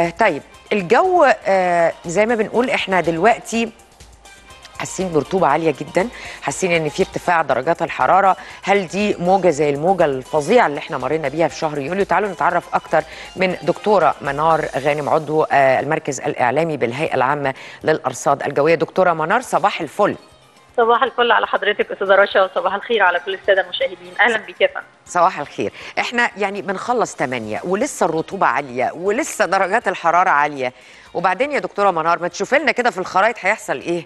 آه طيب الجو آه زي ما بنقول احنا دلوقتي حاسين برطوبة عالية جدا حاسين ان في ارتفاع درجات الحرارة هل دي موجة زي الموجة الفظيعة اللي احنا مرينا بيها في شهر يوليو تعالوا نتعرف اكتر من دكتورة منار غانم عضو آه المركز الاعلامي بالهيئة العامة للارصاد الجوية دكتورة منار صباح الفل صباح الفل على حضرتك استاذه رشا وصباح الخير على كل الساده المشاهدين اهلا بك يا فندم صباح الخير احنا يعني بنخلص 8 ولسه الرطوبه عاليه ولسه درجات الحراره عاليه وبعدين يا دكتوره منار ما تشوفي لنا كده في الخرائط هيحصل ايه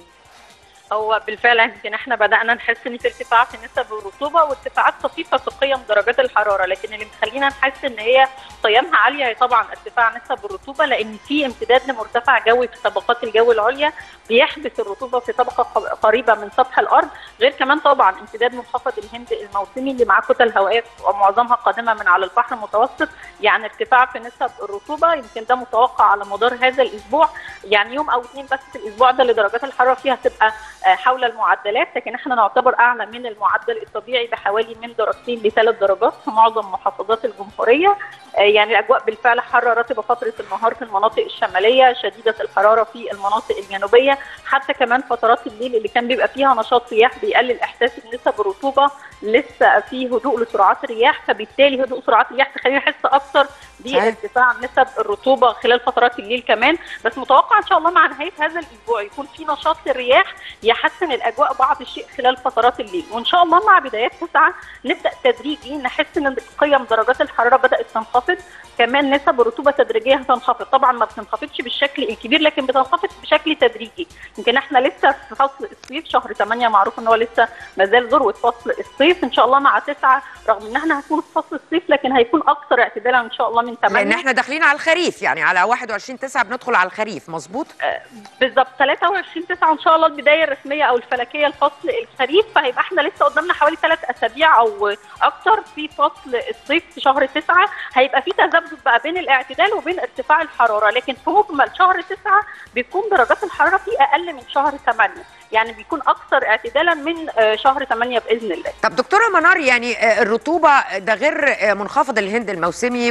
هو بالفعل يمكن احنا بدانا نحس ان في ارتفاع في نسب الرطوبه وارتفاعات طفيفه في قيم درجات الحراره لكن اللي مخلينا نحس ان هي قيمها عاليه هي طبعا ارتفاع نسب الرطوبه لان في امتداد لمرتفع جوي في طبقات الجو العليا بيحبس الرطوبه في طبقه قريبه من سطح الارض غير كمان طبعا امتداد منخفض الهند الموسمي اللي معاه كتل هوائيه ومعظمها قادمه من على البحر المتوسط يعني ارتفاع في نسب الرطوبه يمكن ده متوقع على مدار هذا الاسبوع يعني يوم او اثنين بس في الاسبوع ده اللي درجات الحراره فيها تبقى حول المعدلات لكن احنا نعتبر اعلى من المعدل الطبيعي بحوالي من درجتين لثلاث درجات في معظم محافظات الجمهوريه يعني الاجواء بالفعل حاره رطبه فتره النهار في المناطق الشماليه شديده الحراره في المناطق الجنوبيه حتى كمان فترات الليل اللي كان بيبقى فيها نشاط رياح بيقلل احساس بنسب الرطوبه لسه في هدوء لسرعات الرياح فبالتالي هدوء سرعات الرياح تخلينا نحس اكثر بارتفاع نسب الرطوبه خلال فترات الليل كمان بس متوقع ان شاء الله مع نهايه هذا الاسبوع يكون في نشاط للرياح يحسن الاجواء بعض الشيء خلال فترات الليل وان شاء الله مع بدايات تسعه نبدا تدريجي نحس ان قيم درجات الحراره بدات تنخفض كمان نسب الرطوبه تدريجيا هتنخفض طبعا ما بتنخفضش بالشكل الكبير لكن بتنخفض بشكل تدريجي يمكن احنا لسه في فصل الصيف شهر 8 معروف ان هو لسه ما زال ذروه فصل الصيف ان شاء الله مع تسعه رغم ان احنا هنكون في فصل الصيف لكن هيكون اكثر اعتدالا ان شاء الله من 8 لان احنا داخلين على الخريف يعني على 21 9 بندخل على الخريف مظبوط آه بالظبط 23 9 ان شاء الله البدايه الرسميه او الفلكيه لفصل الخريف فهيبقى احنا لسه قدامنا حوالي ثلاث اسابيع او اكثر في فصل الصيف في شهر 9 هيبقى في تذبذب بقى بين الاعتدال وبين ارتفاع الحراره لكن في مجمل شهر 9 بيكون درجات الحراره فيه اقل من شهر 8 يعني بيكون اكثر اعتدالا من شهر 8 باذن الله. طب دكتوره منار يعني الرطوبه ده غير منخفض الهند الموسمي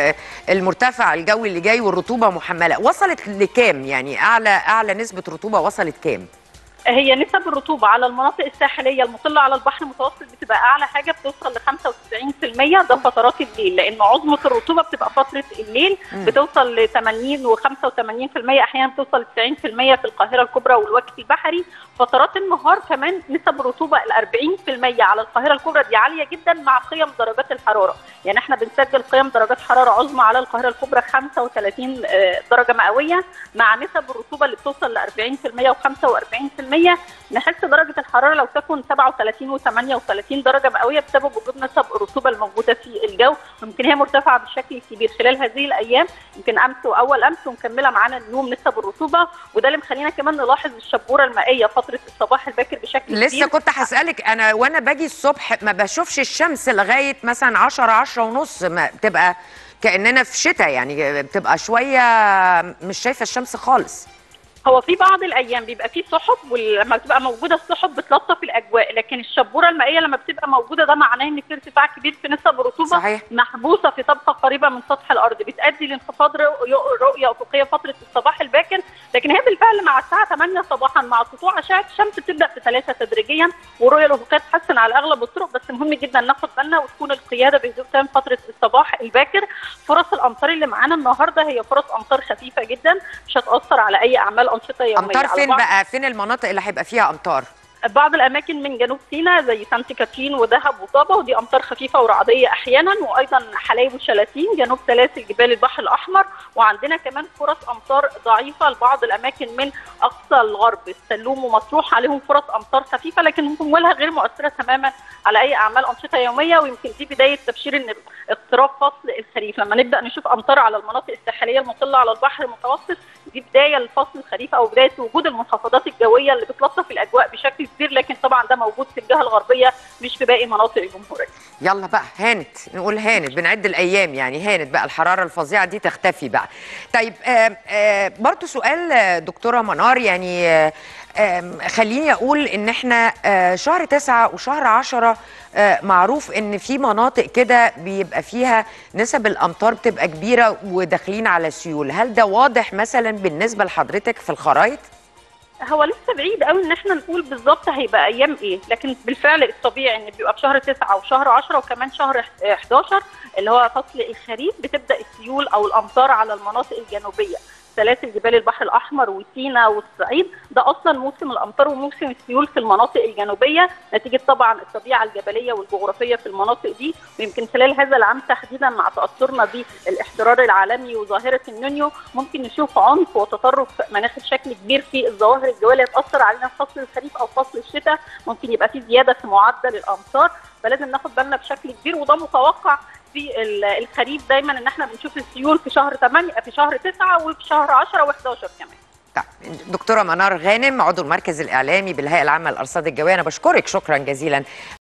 والمرتفع الجوي اللي جاي والرطوبه محمله، وصلت لكام؟ يعني اعلى اعلى نسبه رطوبه وصلت كام؟ هي نسب الرطوبه على المناطق الساحليه المطله على البحر المتوسط بتبقى اعلى حاجه بتوصل ل 95% ده فترات الليل لان عظمه الرطوبه بتبقى فتره الليل بتوصل ل 80 و85% احيانا بتوصل ل 90% في القاهره الكبرى والوجه البحري فترات النهار كمان نسب الرطوبه ال 40% على القاهره الكبرى دي عاليه جدا مع قيم درجات الحراره يعني احنا بنسجل قيم درجات حراره عظمى على القاهره الكبرى 35 درجه مئويه مع نسب الرطوبه اللي بتوصل ل 40% و45% نحس درجه الحراره لو تكون 37 و38 درجه مئويه بسبب وجود نسب الرطوبه الموجوده في الجو يمكن هي مرتفعه بشكل كبير خلال هذه الايام يمكن امس واول امس ومكمله معانا اليوم نسب الرطوبه وده اللي مخلينا كمان نلاحظ الشبوره المائيه فتره الصباح الباكر بشكل لسه كبير كنت هسالك انا وانا باجي الصبح ما بشوفش الشمس لغايه مثلا 10 10 ونص ما بتبقى كاننا في شتاء يعني بتبقى شويه مش شايفه الشمس خالص هو في بعض الايام بيبقى فيه سحب ولما بتبقى موجوده السحب بتلطف الاجواء لكن الشبوره المائيه لما بتبقى موجوده ده معناه ان في ارتفاع كبير في نسب الرطوبه صحيح. محبوسه في طبقه قريبه من سطح الارض بتؤدي لانخفاض رؤيه افقيه فتره الصباح الباكر لكن هي بالفعل مع الساعه 8 صباحا مع سطوع اشعه الشمس بتبدا تتلاشى تدريجيا والرؤيه الافقيه تتحسن على اغلب الطرق بس مهم جدا ناخد بالنا وتكون القياده بهدوء تام فتره الصباح الباكر فرص الامطار اللي معانا النهارده هي فرص امطار خفيفه جدا مش هتاثر على اي اعمال انشطه يوميه امطار فين بقى فين المناطق اللي هيبقى فيها امطار بعض الاماكن من جنوب سيناء زي سانت كاترين ودهب وطابه ودي امطار خفيفه ورعديه احيانا وايضا حلايب وشلاتين جنوب سلاسل جبال البحر الاحمر وعندنا كمان فرص امطار ضعيفه لبعض الاماكن من اقصى الغرب السلوم ومطروح عليهم فرص امطار خفيفه لكن جمولها غير مؤثره تماما على اي اعمال انشطه يوميه ويمكن دي بدايه تبشير ان اقتراب فصل الخريف لما نبدا نشوف امطار على المناطق الساحليه المطله على البحر المتوسط دي بدايه لفصل الخريف او بدايه وجود المنخفضات الجويه اللي بتلطف الاجواء بشكل كبير لكن طبعا ده موجود في الجهه الغربيه مش في باقي مناطق الجمهوريه يلا بقى هانت نقول هانت بنعد الايام يعني هانت بقى الحراره الفظيعه دي تختفي بقى طيب آه آه برضو سؤال آه، دكتوره منار يعني آه آم، خليني اقول ان احنا آه، شهر تسعة وشهر عشرة آه، معروف ان في مناطق كده بيبقى فيها نسب الامطار بتبقى كبيره وداخلين على سيول هل ده واضح مثلا بالنسبه لحضرتك في الخرايط هو لسه بعيد قوي ان احنا نقول بالظبط هيبقى ايام ايه لكن بالفعل الطبيعي ان بيبقى في شهر 9 وشهر 10 وكمان شهر 11 اللي هو فصل الخريف بتبدا السيول او الامطار على المناطق الجنوبيه سلاسل جبال البحر الاحمر وسينا والصعيد ده اصلا موسم الامطار وموسم السيول في المناطق الجنوبيه نتيجه طبعا الطبيعه الجبليه والجغرافيه في المناطق دي ويمكن خلال هذا العام تحديدا مع تاثرنا بالاحترار العالمي وظاهره النونيو ممكن نشوف عنف وتطرف مناخ بشكل كبير في الظواهر الجويه هتاثر علينا في فصل الخريف او فصل الشتاء ممكن يبقى في زياده في معدل الامطار فلازم ناخد بالنا بشكل كبير وده متوقع في ال- الخريف دايما ان احنا بنشوف السيول في شهر 8 في شهر 9 وفي شهر 10 و11 كمان طيب دكتوره منار غانم عضو المركز الاعلامي بالهيئه العامه للارصاد الجويه انا بشكرك شكرا جزيلا